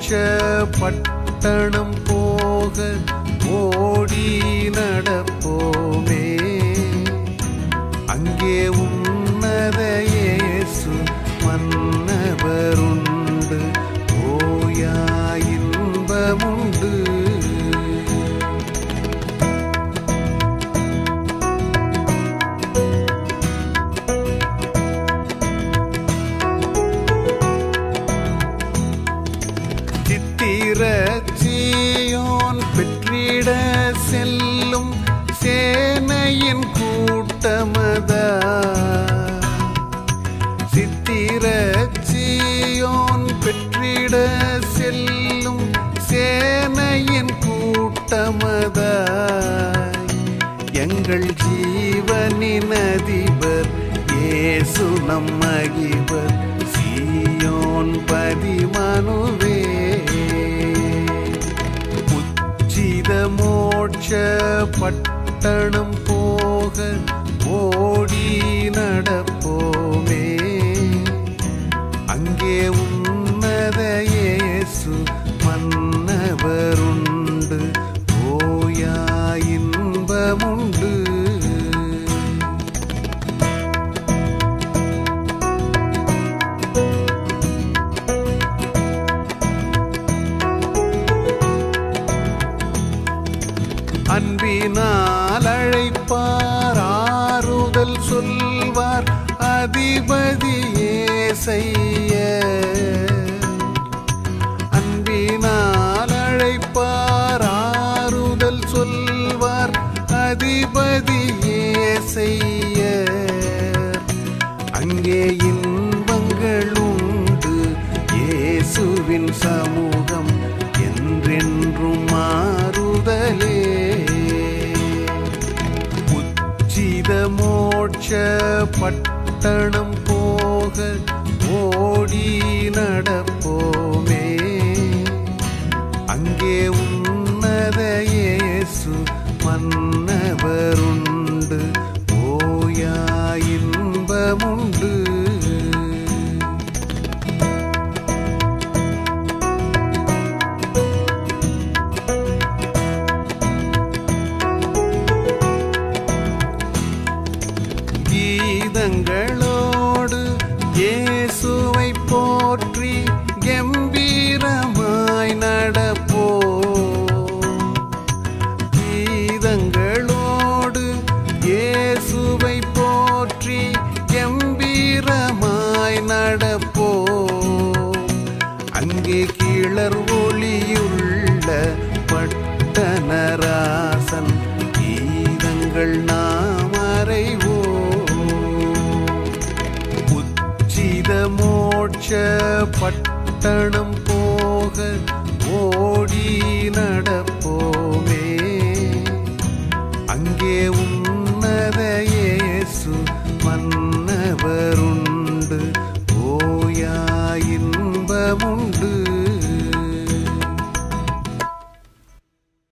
மோட்ச பட்டணம் போக ஓடி நடப்போமே அங்கே உன்னத இயேசு மன்னவருண்டு ஓயா இன்பமுண்டு சித்திரச்சியோன் பெற்றிட செல்லும் சேனையின் கூட்டமதா சித்திரச்சியோன் பெற்றிட செல்லும் சேனையின் கூட்டமதா எங்கள் ஜீவனின் அதிபர் இயேசு நம் மகிபர் சீயோன் பதிமனுவே உச்சித மோட்ச பட்டணம் போக ஓடி நடப்போமே அங்கே உன்னத இயேசு மன்னவருண்டு ஓயா இன்பமுண்டு அன்பினால் அழைப்பார் ஆறுதல் சொல்வார் அதிபதியே செய்ய அன்பினால் அழைப்பார் ஆறுதல் சொல்வார் அதிபதியே செய்ய அங்கே இன்பங்கள் உண்டு இயேசுவின் சமூகம் என்றென்றும் மாறுதலே உச்சித மோட்ச பட்டணம் போக ஓடி நடப்போமே அங்கே உன்னத இயேசு மன்னவருண்டு ஓயா இன்பமுண்டு கீதங்களோடு இயேசுவை போற்றி கம்பீரமாய் நடப்போ கீதங்களோடு இயேசுவை போற்றி கம்பீரமாய் நடப்போ அங்கே கீழர் ஒளியுள்ள பட்டனராசன் கீதங்கள் நாம் அறிவோம் உச்சித மோட்ச பட்டணம் போக ஓடி நடப்போம்